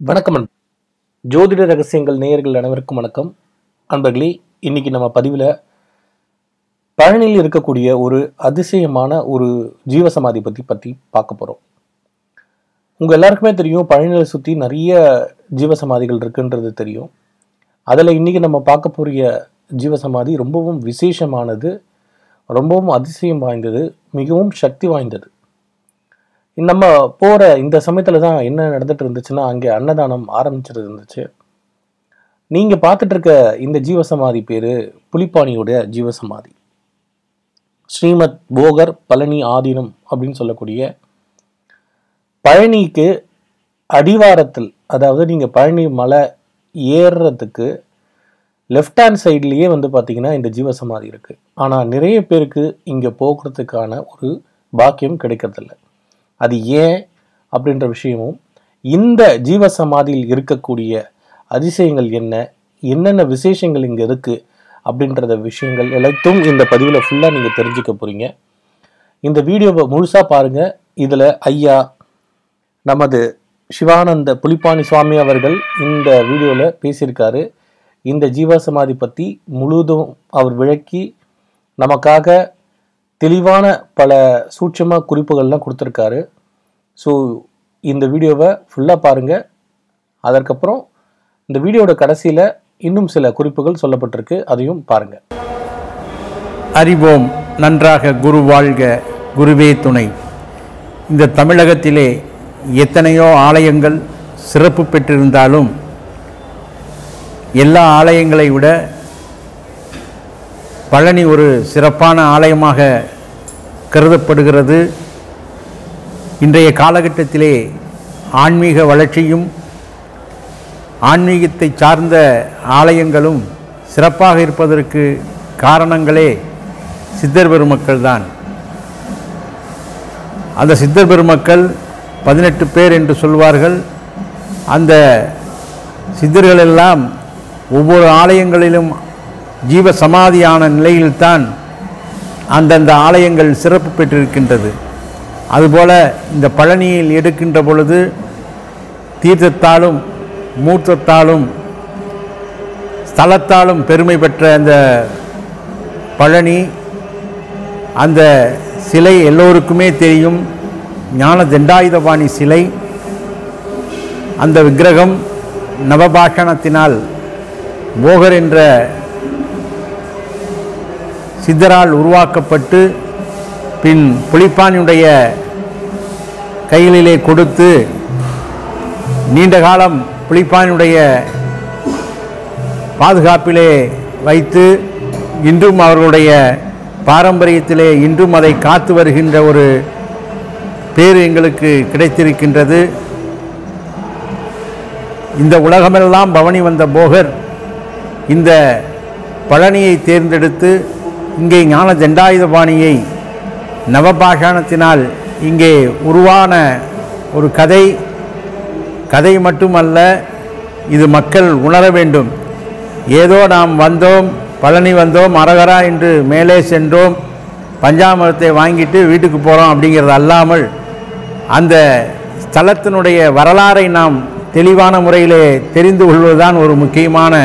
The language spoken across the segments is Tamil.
வணக்கம் அன்பு. ஜோதிட ரகசியங்கள் நேயர்கள் அனைவருக்கும் வணக்கம் அன்பர்களே இன்னைக்கு நம்ம பதிவில் பழனியில் இருக்கக்கூடிய ஒரு அதிசயமான ஒரு ஜீவசமாதி பற்றி பற்றி பார்க்க போகிறோம் உங்கள் எல்லாருக்குமே தெரியும் பழனியை சுற்றி நிறைய ஜீவசமாதிகள் இருக்குன்றது தெரியும் அதில் இன்னைக்கு நம்ம பார்க்க போகிற ஜீவசமாதி ரொம்பவும் விசேஷமானது ரொம்பவும் அதிசயம் வாய்ந்தது மிகவும் சக்தி வாய்ந்தது நம்ம போகிற இந்த சமயத்தில் தான் என்ன நடந்துட்டு இருந்துச்சுன்னா அங்கே அன்னதானம் ஆரம்பிச்சிட்டு இருந்துச்சு நீங்கள் பார்த்துட்டு இருக்க இந்த ஜீவசமாதி பேர் புலிப்பாணியோட ஜீவசமாதி ஸ்ரீமத் போகர் பழனி ஆதீனம் அப்படின்னு சொல்லக்கூடிய பழனிக்கு அடிவாரத்தில் அதாவது நீங்கள் பழனி மலை ஏறுறதுக்கு லெஃப்ட் ஹேண்ட் சைட்லேயே வந்து பார்த்தீங்கன்னா இந்த ஜீவசமாதி இருக்குது ஆனால் நிறைய பேருக்கு இங்கே போகிறதுக்கான ஒரு பாக்கியம் கிடைக்கிறதில்ல அது ஏன் அப்படின்ற விஷயமும் இந்த ஜீவசமாதியில் இருக்கக்கூடிய அதிசயங்கள் என்ன என்னென்ன விசேஷங்கள் இங்கே இருக்குது அப்படின்றத விஷயங்கள் எல்லாத்தையும் இந்த பதிவில் ஃபுல்லாக நீங்கள் தெரிஞ்சுக்க போகிறீங்க இந்த வீடியோவை முழுசாக பாருங்கள் இதில் ஐயா நமது சிவானந்த புலிப்பாணி சுவாமி அவர்கள் இந்த வீடியோவில் பேசியிருக்காரு இந்த ஜீவசமாதி பற்றி முழுதும் அவர் விளக்கி நமக்காக தெளிவான பல சூட்சம குறிப்புகள்லாம் கொடுத்துருக்காரு ஸோ இந்த வீடியோவை ஃபுல்லாக பாருங்கள் அதற்கப்புறம் இந்த வீடியோட கடைசியில் இன்னும் சில குறிப்புகள் சொல்லப்பட்டிருக்கு அதையும் பாருங்கள் அறிவோம் நன்றாக குரு வாழ்க குருவே துணை இந்த தமிழகத்திலே எத்தனையோ ஆலயங்கள் சிறப்பு பெற்றிருந்தாலும் எல்லா ஆலயங்களை விட பழனி ஒரு சிறப்பான ஆலயமாக கருதப்படுகிறது இன்றைய காலகட்டத்திலே ஆன்மீக வளர்ச்சியும் ஆன்மீகத்தை சார்ந்த ஆலயங்களும் சிறப்பாக இருப்பதற்கு காரணங்களே சித்தர் பெருமக்கள் தான் அந்த சித்தர் பெருமக்கள் பதினெட்டு பேர் என்று சொல்வார்கள் அந்த சித்தர்களெல்லாம் ஒவ்வொரு ஆலயங்களிலும் ஜீவ சமாதியான நிலையில்தான் அந்தந்த ஆலயங்கள் சிறப்பு பெற்றிருக்கின்றது அதுபோல இந்த பழனியில் எடுக்கின்ற பொழுது தீர்த்தத்தாலும் மூர்த்தத்தாலும் ஸ்தலத்தாலும் பெருமை பெற்ற அந்த பழனி அந்த சிலை எல்லோருக்குமே தெரியும் ஞான தண்டாயுதபாணி சிலை அந்த விக்கிரகம் நவபாஷணத்தினால் போகர் என்ற சித்தரால் உருவாக்கப்பட்டு பின் புலிப்பானியுடைய கைகளிலே கொடுத்து நீண்ட காலம் புலிப்பானியுடைய பாதுகாப்பிலே வைத்து இன்றும் அவர்களுடைய பாரம்பரியத்திலே இன்றும் அதை காத்து வருகின்ற ஒரு பேர் எங்களுக்கு கிடைத்திருக்கின்றது இந்த உலகமெல்லாம் பவனி வந்த போகர் இந்த பழனியை தேர்ந்தெடுத்து இங்கே ஞான தண்டாயுதபாணியை நவபாஷாணத்தினால் இங்கே உருவான ஒரு கதை கதை மட்டுமல்ல இது மக்கள் உணர வேண்டும் ஏதோ நாம் வந்தோம் பழனி வந்தோம் அரகரா என்று மேலே சென்றோம் பஞ்சாமிரத்தை வாங்கிட்டு வீட்டுக்கு போகிறோம் அப்படிங்கிறது அல்லாமல் அந்த ஸ்தலத்தினுடைய வரலாறை நாம் தெளிவான முறையிலே தெரிந்து கொள்வதுதான் ஒரு முக்கியமான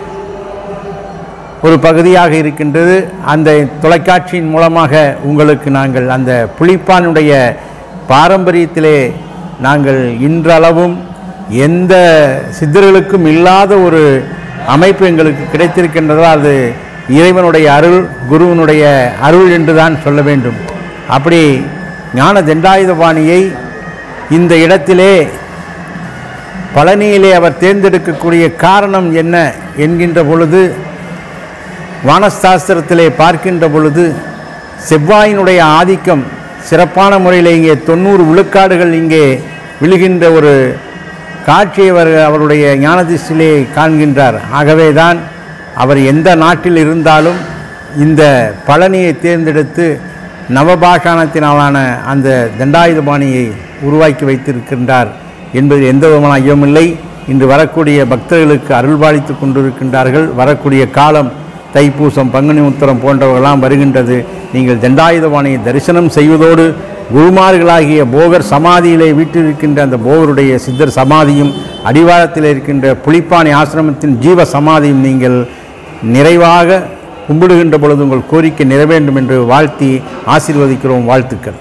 ஒரு பகுதியாக இருக்கின்றது அந்த தொலைக்காட்சியின் மூலமாக உங்களுக்கு நாங்கள் அந்த புலிப்பானுடைய பாரம்பரியத்திலே நாங்கள் இன்றளவும் எந்த சித்தர்களுக்கும் இல்லாத ஒரு அமைப்பு எங்களுக்கு கிடைத்திருக்கின்றதோ அது இறைவனுடைய அருள் குருவனுடைய அருள் என்று தான் சொல்ல வேண்டும் அப்படி ஞான தண்டாயுதபாணியை இந்த இடத்திலே பழனியிலே அவர் தேர்ந்தெடுக்கக்கூடிய காரணம் என்ன என்கின்ற பொழுது வானசாஸ்திரத்திலே பார்க்கின்ற பொழுது செவ்வாயினுடைய ஆதிக்கம் சிறப்பான முறையில் இங்கே தொண்ணூறு விழுக்காடுகள் இங்கே விழுகின்ற ஒரு காட்சியை அவர் அவருடைய ஞானதிஷ்டிலே காண்கின்றார் ஆகவே தான் அவர் எந்த நாட்டில் இருந்தாலும் இந்த பழனியை தேர்ந்தெடுத்து நவபாஷாணத்தினாலான அந்த தண்டாயுதபாணியை உருவாக்கி வைத்திருக்கின்றார் என்பதில் எந்த விதமான ஐயமில்லை இன்று வரக்கூடிய பக்தர்களுக்கு அருள்பாலித்து கொண்டிருக்கின்றார்கள் வரக்கூடிய காலம் தைப்பூசம் பங்குனி உத்தரம் போன்றவர்களெல்லாம் வருகின்றது நீங்கள் தண்டாயுதபாணியை தரிசனம் செய்வதோடு குருமார்களாகிய போகர் சமாதியிலே வீற்றிருக்கின்ற அந்த போகருடைய சித்தர் சமாதியும் அடிவாரத்தில் இருக்கின்ற புலிப்பாணி ஆசிரமத்தின் ஜீவ சமாதியும் நீங்கள் நிறைவாக கும்பிடுகின்ற பொழுது உங்கள் கோரிக்கை நிறைவேண்டும் என்று வாழ்த்தி ஆசீர்வதிக்கிறோம் வாழ்த்துக்கள்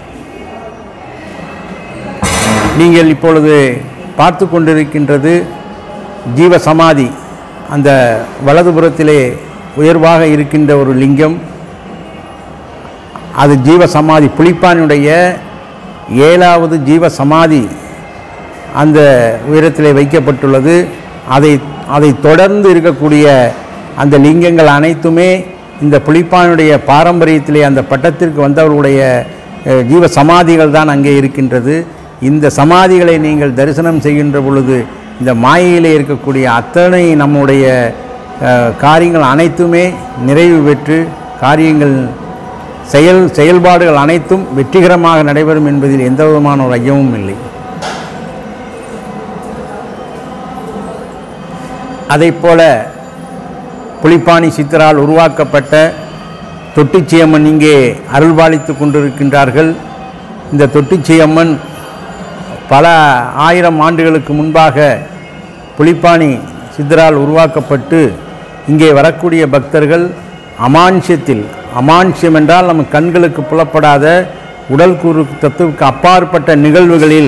நீங்கள் இப்பொழுது பார்த்து கொண்டிருக்கின்றது ஜீவ சமாதி அந்த வலதுபுறத்திலே உயர்வாக இருக்கின்ற ஒரு லிங்கம் அது ஜீவ சமாதி புலிப்பானுடைய ஏழாவது ஜீவ சமாதி அந்த உயரத்திலே வைக்கப்பட்டுள்ளது அதை அதை தொடர்ந்து இருக்கக்கூடிய அந்த லிங்கங்கள் அனைத்துமே இந்த புலிப்பானுடைய பாரம்பரியத்திலே அந்த பட்டத்திற்கு வந்தவர்களுடைய அஹ், ஜீவ சமாதிகள் தான் அங்கே இருக்கின்றது இந்த சமாதிகளை நீங்கள் தரிசனம் செய்கின்ற பொழுது இந்த மாயையிலே இருக்கக்கூடிய அத்தனை நம்முடைய அஹ், காரியங்கள் அனைத்துமே நிறைவு பெற்று காரியங்கள் செயல் செயல்பாடுகள் அனைத்தும் வெற்றிகரமாக நடைபெறும் என்பதில் எந்த விதமான ஒரு ஐயமும் இல்லை அதைப்போல புலிப்பாணி சித்தரால் உருவாக்கப்பட்ட தொட்டிச்சியம்மன் இங்கே அருள்பாலித்து கொண்டிருக்கின்றார்கள் இந்த தொட்டிச்சியம்மன் பல ஆயிரம் ஆண்டுகளுக்கு முன்பாக புலிப்பாணி சித்தரால் உருவாக்கப்பட்டு இங்கே வரக்கூடிய பக்தர்கள் அமானுஷ்யத்தில் அமானுஷ்யம் என்றால் நம்ம கண்களுக்கு புலப்படாத உடல் கூறு தத்துவுக்கு அப்பாற்பட்ட நிகழ்வுகளில்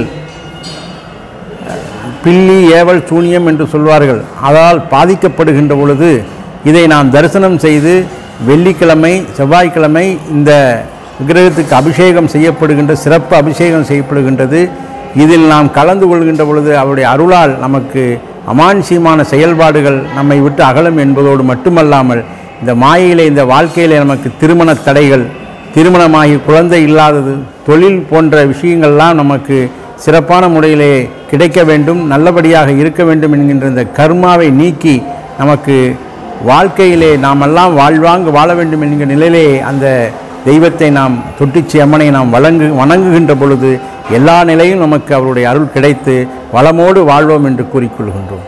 பில்லி ஏவல் சூனியம் என்று சொல்வார்கள் அதால் பாதிக்கப்படுகின்ற பொழுது இதை நாம் தரிசனம் செய்து வெள்ளிக்கிழமை செவ்வாய்க்கிழமை இந்த விக்கிரகத்துக்கு அபிஷேகம் செய்யப்படுகின்ற சிறப்பு அபிஷேகம் செய்யப்படுகின்றது இதில் நாம் கலந்து கொள்கின்ற பொழுது அவருடைய அருளால் நமக்கு அமானுஷ்யமான செயல்பாடுகள் நம்மை விட்டு அகலும் என்பதோடு மட்டுமல்லாமல் இந்த மாயையிலே இந்த வாழ்க்கையிலே நமக்கு திருமண தடைகள் திருமணமாகி குழந்தை இல்லாதது தொழில் போன்ற விஷயங்கள்லாம் நமக்கு சிறப்பான முறையிலே கிடைக்க வேண்டும் நல்லபடியாக இருக்க வேண்டும் என்கின்ற இந்த கர்மாவை நீக்கி நமக்கு வாழ்க்கையிலே நாமெல்லாம் வாழ்வாங்கு வாழ வேண்டும் என்கிற நிலையிலே அந்த தெய்வத்தை நாம் தொட்டிச்சி அம்மனை நாம் வழங்கு வணங்குகின்ற பொழுது எல்லா நிலையும் நமக்கு அவருடைய அருள் கிடைத்து வளமோடு வாழ்வோம் என்று கூறிக்கொள்கின்றோம்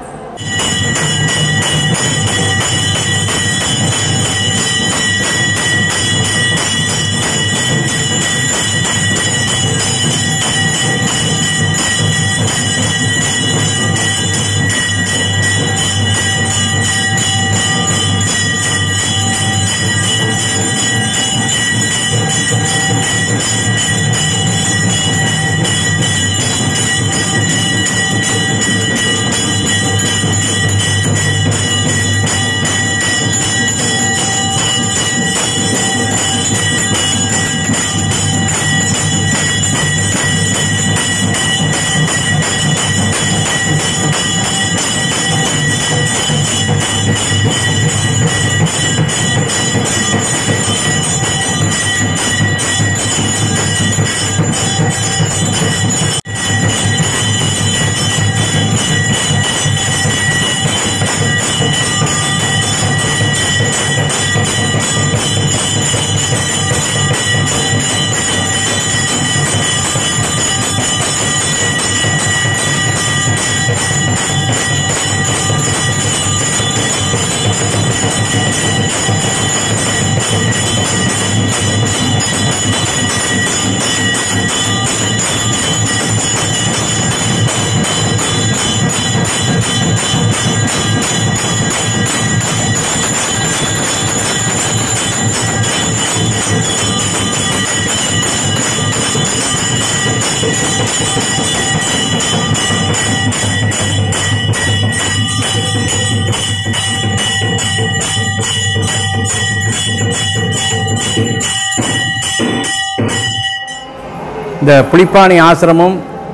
இந்த புலிப்பாணி ஆசிரமம்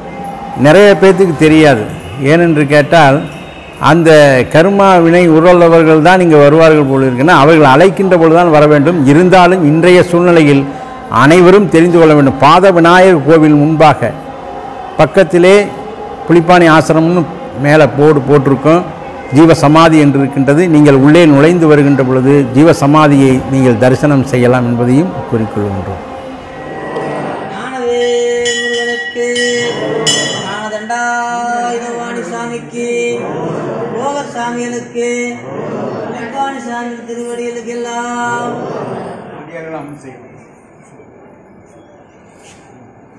நிறைய பேர்த்துக்கு தெரியாது ஏனென்று கேட்டால் அந்த கர்மா வினை உருளவர்கள் தான் இங்கே வருவார்கள் போல இருக்குன்னா அவர்கள் அழைக்கின்ற பொழுது தான் வர வேண்டும் இருந்தாலும் இன்றைய சூழ்நிலையில் அனைவரும் தெரிந்து கொள்ள வேண்டும் பாத விநாயகர் கோவில் முன்பாக பக்கத்திலே புலிப்பாணி ஆசிரமம்னு மேலே போர்டு போட்டிருக்கோம் ஜீவ சமாதி என்று இருக்கின்றது நீங்கள் உள்ளே நுழைந்து வருகின்ற பொழுது ஜீவ சமாதியை நீங்கள் தரிசனம் செய்யலாம் என்பதையும் கூறிக்கொள்கின்றோம் ஞானவே முருகனுக்கு ஞானதண்டாயுதவாணி சாமிக்கு போகர் சாமிகளுக்கு வெண்பாணி சாமி திருவடிகளுக்கு எல்லாம்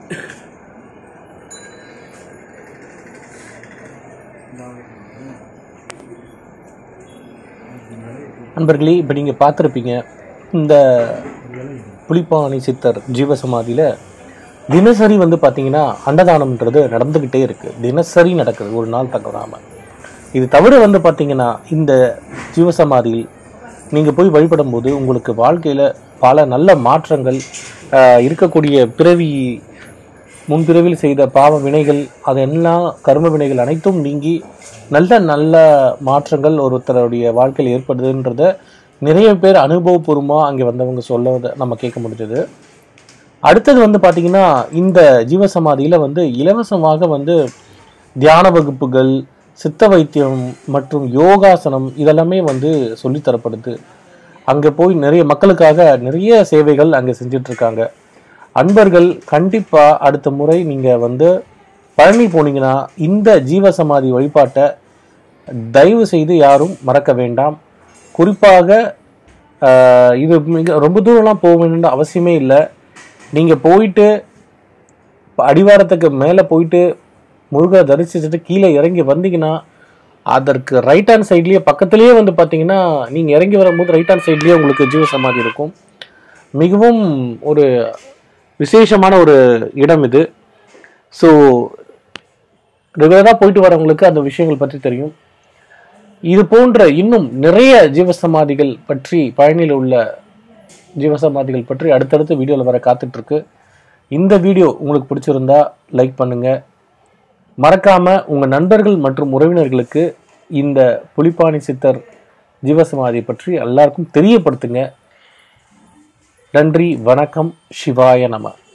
நண்பர்களே இப்போ நீங்கள் பார்த்துருப்பீங்க இந்த புலிப்பாணி சித்தர் ஜீவசமாதியில் தினசரி வந்து பார்த்தீங்கன்னா அன்னதானம்ன்றது நடந்துக்கிட்டே இருக்குது தினசரி நடக்குது ஒரு நாள் தவறாமல் இது தவிர வந்து பார்த்தீங்கன்னா இந்த ஜீவசமாதியில் நீங்கள் போய் வழிபடும் போது உங்களுக்கு வாழ்க்கையில் பல நல்ல மாற்றங்கள் ஆஹ், இருக்கக்கூடிய பிறவி முன்பிறவில் செய்த பாவ வினைகள் அதெல்லாம் கர்ம வினைகள் அனைத்தும் நீங்கி நல்ல நல்ல மாற்றங்கள் ஒருத்தருடைய வாழ்க்கையில் ஏற்படுதுன்றத நிறைய பேர் அனுபவபூர்வமாக அங்கே வந்தவங்க சொல்ல நம்ம கேட்க முடிஞ்சது அடுத்தது வந்து பார்த்தீங்கன்னா இந்த ஜீவசமாதியில் வந்து இலவசமாக வந்து தியான வகுப்புகள் சித்த வைத்தியம் மற்றும் யோகாசனம் இதெல்லாமே வந்து சொல்லித் தரப்படுது அங்கே போய் நிறைய மக்களுக்காக நிறைய சேவைகள் அங்கே செஞ்சுட்டு இருக்காங்க அன்பர்கள் கண்டிப்பாக அடுத்த முறை நீங்கள் வந்து பழனி போனீங்கன்னா இந்த ஜீவசமாதி வழிபாட்டை தயவு செய்து யாரும் மறக்க வேண்டாம் குறிப்பாக ஆஹ், இது மிக ரொம்ப தூரம்லாம் போக வேண்டிய அவசியமே இல்லை நீங்கள் போயிட்டு அடிவாரத்துக்கு மேலே போயிட்டு முருகரை தரிசிச்சுட்டு கீழே இறங்கி வந்தீங்கன்னா அதற்கு ரைட் ஹேண்ட் சைட்லேயே பக்கத்துலேயே வந்து பார்த்தீங்கன்னா நீங்கள் இறங்கி வரும்போது ரைட் ஹேண்ட் சைட்லேயே உங்களுக்கு ஜீவ சமாதி இருக்கும் மிகவும் ஒரு விசேஷமான ஒரு இடம் இது ஸோ ரெகுலராக போயிட்டு வரவங்களுக்கு அந்த விஷயங்கள் பற்றி தெரியும் இது போன்ற இன்னும் நிறைய ஜீவசமாதிகள் பற்றி பழனியில் உள்ள ஜீவசமாதிகள் பற்றி அடுத்தடுத்த வீடியோவில் வர காத்துட்டு இருக்கு இந்த வீடியோ உங்களுக்கு பிடிச்சிருந்தா லைக் பண்ணுங்க மறக்காம உங்க நண்பர்கள் மற்றும் உறவினர்களுக்கு இந்த புலிப்பாணி சித்தர் ஜீவசமாதி பற்றி எல்லாருக்கும் தெரியப்படுத்துங்க நன்றி வணக்கம் சிவாய நம